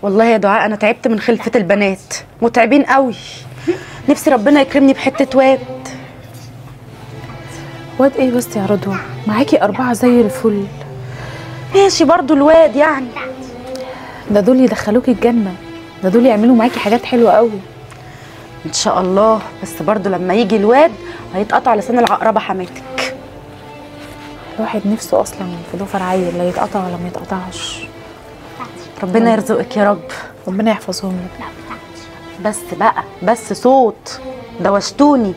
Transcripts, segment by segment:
والله يا دعاء انا تعبت من خلفه البنات متعبين قوي نفسي ربنا يكرمني بحته واد واد ايه بس يا رضوى معاكي أربعة زي الفل ماشي برضو الواد يعني ده دول يدخلوكي الجنة ده دول يعملوا معاكي حاجات حلوة قوي ان شاء الله بس برضو لما يجي الواد هيتقطع لسان العقربه حماتك الواحد نفسه أصلا في ضفر عيل لا يتقطع ولا ما يتقطعش ربنا يرزقك يا رب ربنا يحفظهم لك بس بقى بس صوت دوشتوني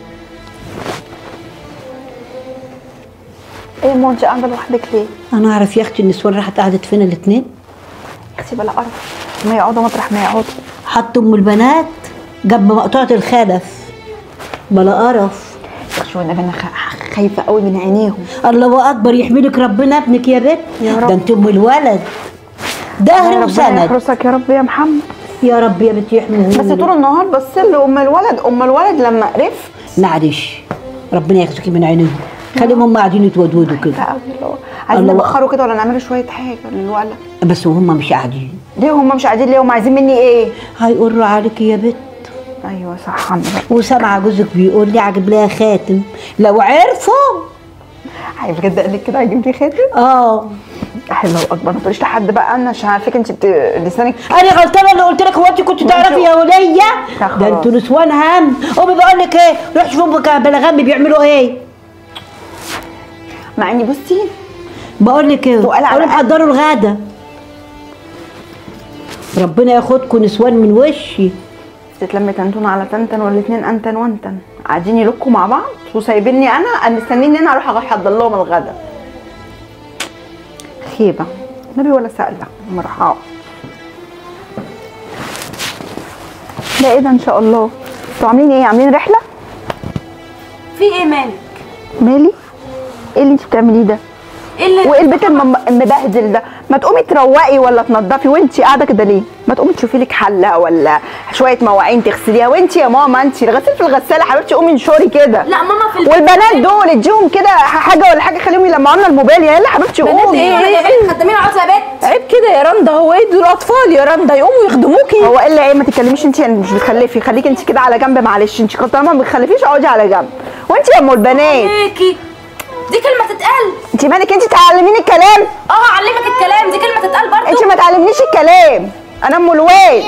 ايه مو انت قاعده لوحدك ليه؟ انا اعرف يا اختي النسوان راحت قعدت فين الاثنين اختي بلا قرف ما يقعدوا مطرح ما يقعدوا حط ام البنات جنب مقطوعه الخلف بلا قرف شو انا انا خ- خايفه قوي من عينيهم الله اكبر يحملك ربنا ابنك يا بنت يا رب. ده انت ام الولد دهر ربنا وسند يحرسك يا رب يا محمد يا رب يا بنت يحميه بس طول النهار بص لي ام الولد ام الولد لما قرف معلش ربنا ياخذك من عينيهم خليهم هم قاعدين يتودودوا كده قوي اللي هو عايزين الله. نبخروا كده ولا نعملوا شويه حاجه للولد بس وهم مش قاعدين ليه هم مش قاعدين ليه هم عايزين مني ايه؟ هيقروا عليك يا بنت ايوه صح عندك وسامعه جوزك بيقول لي عجب لها خاتم لو عرفوا هاي بجد قال لك كده هيجيب لي خاتم؟ اه حلو اكبر ما تقوليش لحد بقى انا عشان عارفاك انت بت... لسانك انا غلطانه اللي قلت لك هو انت كنت تعرفي يا وليه لا ده خلاص. انتوا نسوان هم امي بقول لك ايه روح شوف امك بلغامي بيعملوا ايه مع اني بصي بقول لك ايه وقال على قالوا قد- محضروا الغدا ربنا ياخدكم نسوان من وشي تتلم تنتون على تنتن والاتنين انتن وانتن قاعدين يلكوا مع بعض وسايبيني انا أنا مستنيني انا اروح احضر لهم الغدا خيبه نبي ولا سألة مرحبا لا ايه ده ان شاء الله انتوا عاملين ايه عاملين رحله في ايه مالك مالي ايه اللي انت بتعمليه ده ايه اللي وايه البيت الم- المبهدل ده ما تقومي تروقي ولا تنضفي وانت قاعده كده ليه ما تقومي تشوفي لك حله ولا شويه مواعين تغسليها وانت يا ماما انت الغسيل في الغساله حبيبتي قومي انشري كده لا ماما في البيت والبنات دول اديهم كده حاجه ولا حاجه خليهم يلمعوا الموبايل يا يلا حبيبتي قومي ايه ايه ايه خدامين اقعدوا يا بت عيب كده يا رندا هو ايه دول اطفال يا رندا يقوموا يخدموكي هو ايه اللي ايه ما تتكلميش انت يعني مش بتخلفي خليكي انت كده على جنب معلش انت كنت طالما ما بتخلفيش اقعدي على جنب وانت يا ام البنات عليكي دي كلمه تتقال انت مالك انت تعلميني الكلام اه اعلمك الكلام دي كلمه تتقال برضه انت ما تعلمنيش الكلام انا ام الواد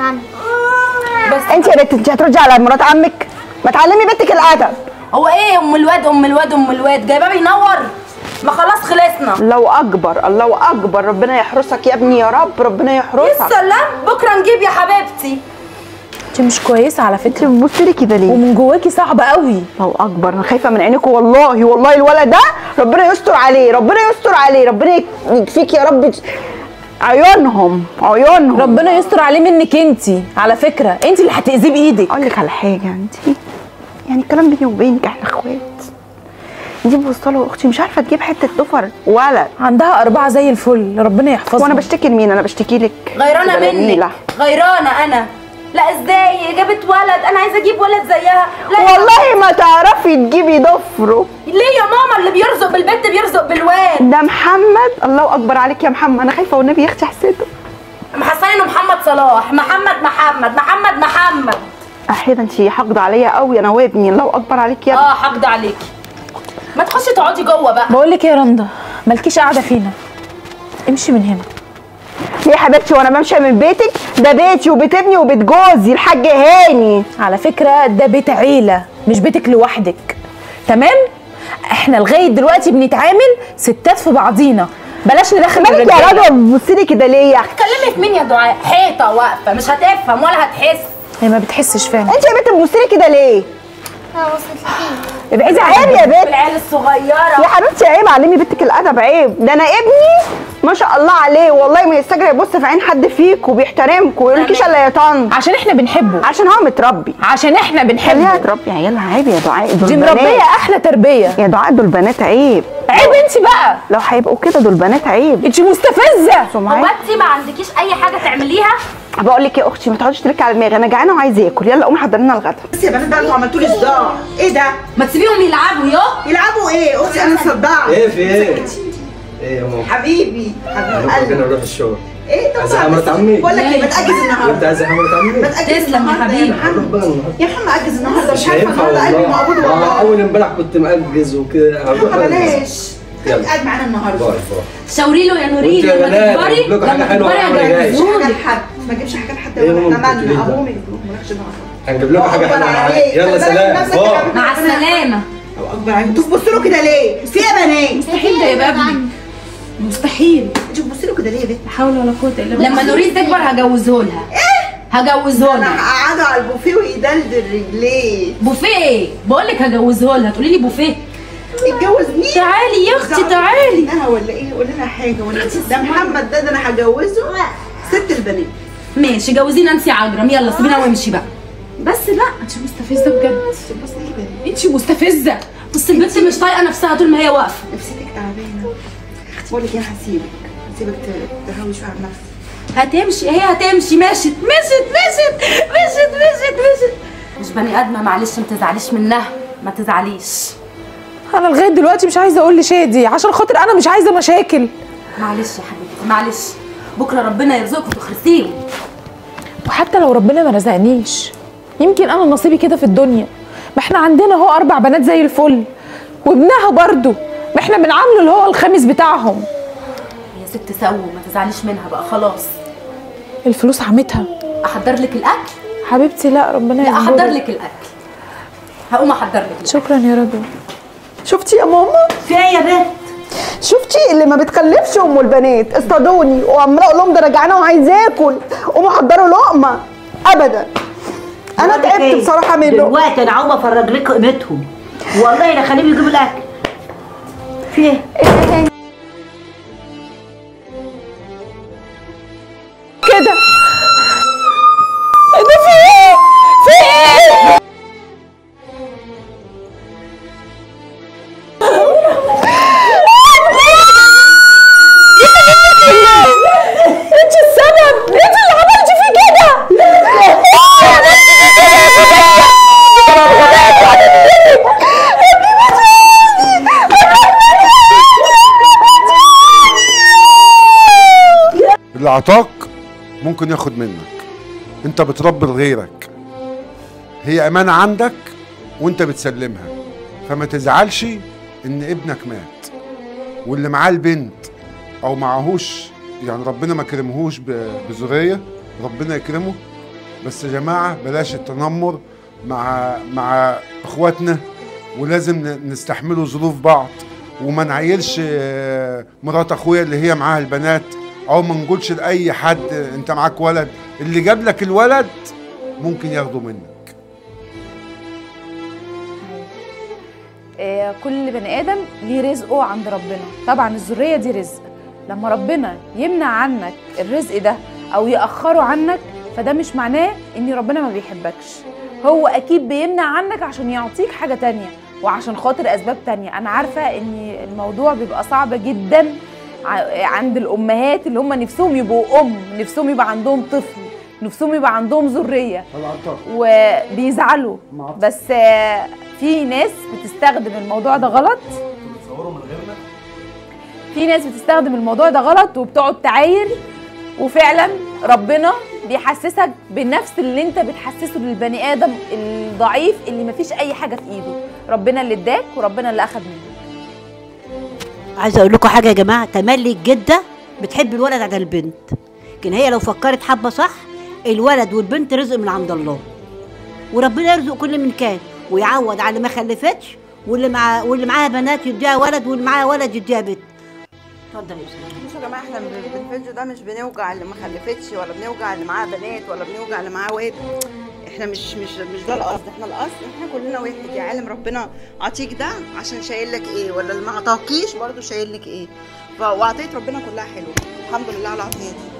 بس انت يا بنت انت هتردي على مرات عمك ما تعلمي بنتك الادب هو ايه ام الواد ام الواد ام الواد جايباه بينور ما خلاص خلصنا الله اكبر الله اكبر ربنا يحرسك يا ابني يا رب ربنا يا يحرسك سلام بكره نجيب يا حبيبتي انت مش كويسه على انت فكره بتبصي لي كده ليه ومن جواكي صعبه قوي الله اكبر انا خايفه من عينيكم والله والله الولد ده ربنا يستر عليه ربنا يستر عليه ربنا يكفيك يا رب عيونهم عيونهم ربنا يستر عليه منك انت على فكره انت اللي هتاذيه بايدك اقول لك على حاجه انت يعني الكلام بيني وبينك احنا اخوات دي بوصله اختي مش عارفه تجيب حته ضفر ولد عندها اربعه زي الفل ربنا يحفظها وانا بشتكي لمين انا بشتكي لك غيرانه جميلة. منك غيرانه انا لا ازاي جابت ولد انا عايزه اجيب ولد زيها لا يا والله ما تعرفي تجيبي ضفره ليه يا ماما اللي بيرزق بالبت بيرزق بالواد ده محمد الله اكبر عليك يا محمد انا خايفه والنبي يا اختي حسيته محسنين انه محمد صلاح محمد محمد محمد محمد احيانا انت حاقده عليا قوي انا وابني الله اكبر عليك يا ابني اه حقد عليكي ما تخشي تقعدي جوه بقى بقول لك يا رندا مالكيش قاعده فينا امشي من هنا ليه يا حبيبتي وانا بمشي من بيتك ده بيتي وبيت ابني وبيت جوزي الحاج هاني على فكره ده بيت عيله مش بيتك لوحدك تمام احنا لغايه دلوقتي بنتعامل ستات في بعضينا بلاش ندخل مالك يا الرجالة. راجل بتبصي لي كده ليه تكلمي في مين يا دعاء حيطه واقفه مش هتفهم ولا هتحس هي ما بتحسش فعلا انت يا بنت بتبصي لي كده ليه ابعدي عيب يا بنت العيال الصغيره يا حبيبتي عيب علمي بنتك الادب عيب ده انا ابني ما شاء الله عليه والله ما يستجري يبص في عين حد فيك وبيحترمكم ويقول لكيش الا يا طن عشان احنا بنحبه عشان هو متربي عشان احنا خليها بنحبه تربي عيالها عيب يا دعاء دول دي بنات. مربيه احلى تربيه يا دعاء دول بنات عيب عيب انت بقى لو هيبقوا كده دول بنات عيب انت مستفزه هو سمعت انت ما عندكيش اي حاجه تعمليها بقول لك يا اختي ما تقعديش تركي على دماغي انا جعانه وعايزه اكل يلا قومي حضري لنا الغدا بس يا بنات بقى انتوا عملتوا لي صداع ايه ده ما تسيبيهم يلعبوا يا يلعبوا ايه اختي انا صدعت ايه في ايه؟ ايه يا ماما؟ حبيبي حبيب هنخرج قلبي كده نروح الشغل ايه طب عايزة مرات عمي؟ بقول لك ايه ما تاجز انت النهارده عايزه حمرة عمي؟ ما تاجز تسلم يا النهارده حبيبي. محمد. هنروح بقى النهارده يا محمد اجز النهارده مش مش عارفه هينفع النهارده قلبي والله مقبوض ما والله اول امبارح كنت مأجز وكده هنروح محمد بقى النهاردة. بلاش يلا. خليك قاعد معانا النهارده باي باي شاوري له يا نورين وانت يا لما بنات، تكبري أجيب لكم حاجة لما حلوة تكبري وأنا جاي. ما تجيبش حاجه هجوزهولك لحد ما تجيبش حاجه لحد ايه ولا ماما احنا بتقولي مالنا ده؟ ابوهم يجيبوهم مالكش دعوه هنجيب لكم حاجه أكبر حلوه عليك. يلا خلي بالك سلام نفسك يا باي حبيبي. مع السلامه او اكبر عليك انتوا بتبصوا له كده ليه؟ في ايه يا بنات؟ مستحيل ده يبقى ابني مستحيل انتوا بتبصوا له كده ليه يا بنت؟ حول ولا قوه الا بالله لما نورين تكبر هجوزهولها هجوزهولها انا هقعدوا على البوفيه ويدلدل رجليه بوفيه ايه بقول لك هجوزهولها تقولي لي بوفيه يتجوز مين؟ تعالي يا اختي تعالي انها ولا ايه؟ قول لنا حاجه ولا ده محمد ده ده انا هجوزه ست البنات ماشي جوزينا انت يا عجرم يلا سيبينا وامشي بقى بس لا انت مستفزه بجد بص ليه كده؟ انت مستفزه بس البنت مش طايقه نفسها طول ما هي واقفه نفسيتك تعبانه بقول لك ايه هسيبك هسيبك ت- تهوي شويه على نفسك هتمشي هي هتمشي مشت مشت مشت مشت مشت مشت مش بني ادمه معلش ما تزعليش منها ما تزعليش انا لغايه دلوقتي مش عايزه اقول لشادي عشان خاطر انا مش عايزه مشاكل معلش يا حبيبتي معلش بكره ربنا يرزقك وتخرسيه وحتى لو ربنا ما رزقنيش يمكن انا نصيبي كده في الدنيا ما احنا عندنا اهو اربع بنات زي الفل وابنها برضو ما احنا بنعامله اللي هو الخامس بتاعهم يا ست سو ما تزعليش منها بقى خلاص الفلوس عمتها احضر لك الاكل حبيبتي لا ربنا لا احضر يجبرك. لك الاكل هقوم احضر لك الأكل. شكرا يا رضوى شفتي يا ماما؟ في ايه يا بنت شفتي اللي ما بتخلفش ام البنات اصطادوني وعماله اقول لهم ده انا جعانه وعايز اكل قوموا حضروا لقمه ابدا انا بقول لك تعبت إيه؟ بصراحه منه دلوقتي انا عاوزه افرج لكم قيمتهم والله لا خليهم يجيبوا الاكل في ايه؟ كده إيه ده في ايه في ايه انت السبب انت اللي عملتي فيه كده اللي عطاك ممكن ياخد منك انت بتربي لغيرك هي امانه عندك وانت بتسلمها فما تزعلش ان ابنك مات واللي معاه البنت او معهوش يعني ربنا ما كرمهوش ب- بذريه ربنا يكرمه بس يا جماعه بلاش التنمر مع مع اخواتنا ولازم ن- نستحملوا ظروف بعض وما نعيلش آه، مرات اخويا اللي هي معاها البنات او ما نقولش لاي حد آه، انت معاك ولد اللي جاب لك الولد ممكن ياخده منك آه، كل بني ادم ليه رزقه عند ربنا طبعا الذريه دي رزق لما ربنا يمنع عنك الرزق ده او ياخره عنك فده مش معناه ان ربنا ما بيحبكش هو اكيد بيمنع عنك عشان يعطيك حاجه تانية وعشان خاطر اسباب تانية انا عارفه ان الموضوع بيبقى صعب جدا ع- عند الامهات اللي هم نفسهم يبقوا ام نفسهم يبقى عندهم طفل نفسهم يبقى عندهم ذريه وبيزعلوا بس آه، في ناس بتستخدم الموضوع ده غلط في ناس بتستخدم الموضوع ده غلط وبتقعد تعاير وفعلا ربنا بيحسسك بنفس اللي انت بتحسسه للبني ادم الضعيف اللي مفيش اي حاجه في ايده ربنا اللي اداك وربنا اللي اخد منك عايزه اقول لكم حاجه يا جماعه تملي الجده بتحب الولد على البنت لكن هي لو فكرت حبه صح الولد والبنت رزق من عند الله وربنا يرزق كل من كان ويعوض على اللي ما خلفتش واللي مع واللي معاها بنات يديها ولد واللي معاها ولد يديها بنت اتفضل يا استاذ بصوا يا جماعه احنا بالفيديو ده مش بنوجع اللي ما خلفتش ولا بنوجع اللي معاه بنات ولا بنوجع اللي معاه واد احنا مش مش مش ده القصد احنا القصد احنا كلنا واحد يا عالم ربنا عطيك ده عشان شايل لك ايه ولا اللي ما عطاكيش برضه شايل لك ايه ف- وعطيه ربنا كلها حلوه الحمد لله على العطيه دي